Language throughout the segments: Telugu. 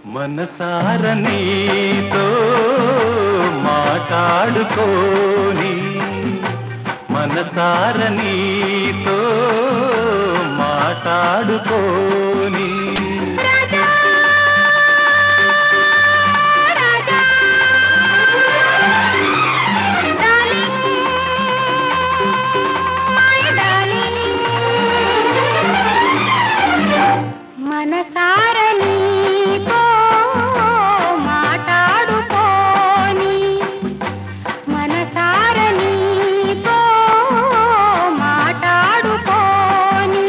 మనసార నీతో మాట్లాడుకోని మనసార నీతో మాట్లాడుకోని Raja Raja darling my darling మనసార నీతో మాట్లాడుకోని మనసార నీతో మాట్లాడుకోని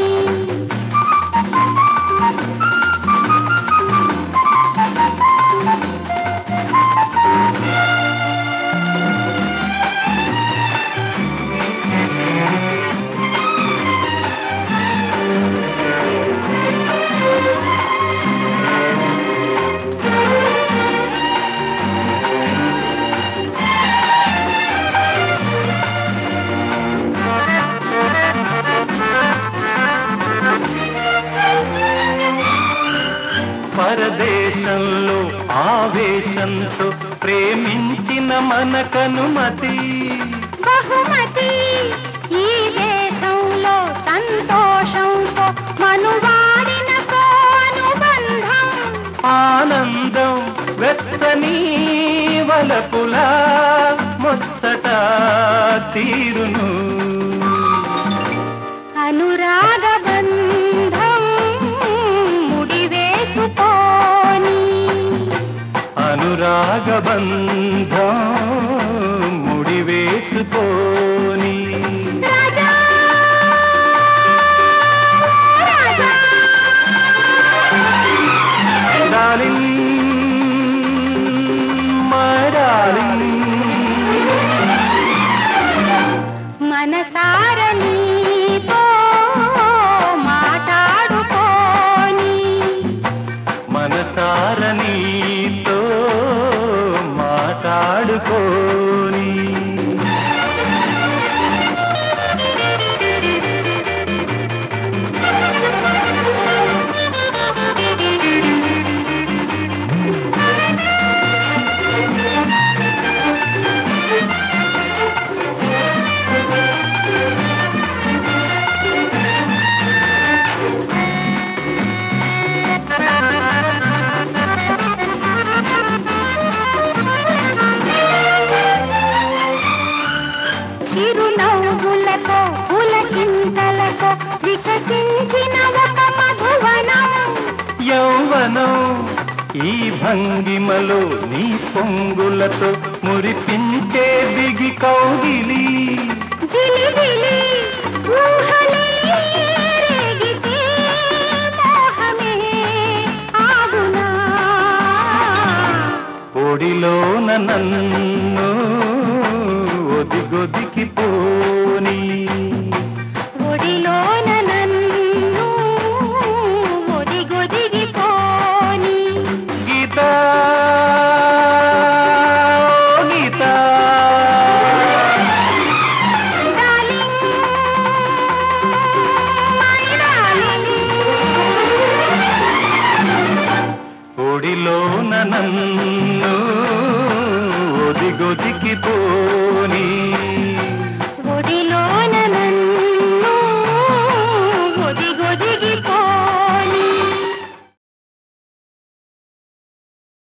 పరదేశంలో ఆవేశంతో ప్రేమించిన మనకనుమతి బహుమతి ఈ దేశంలో సంతోషంతో మనువాడిన అనుబంధం ఆనందం వెచ్చని వలపులా ముచ్చట తీరును అనురాగ బంధం ముడివేసుకోని అనురాగ బంధం ముడివేసుకోని Raja Raja darling my darling మనసార నీతో మాట్లాడుకోని మనసార నీతో మాట్లాడుకోని చిరునవ్వులతో పులకింతలతో వికసించిన ఒక మధువనం యౌవనం ఈ భంగిమలో నీ పొంగులతో మురిపించే దిగి కౌగిలి జిలిబిలి ఊహలే రేగితే మోహమే ఆగునా ఒడిలోన నన్ను ఒదిగొదికి పోని ఒడిలోన నన్ను ఒదిగొదిగి పోని Geeta Geeta darling my darling ఒడిలోన నన్ను ఒదిగొదికి పోని ఒడిలో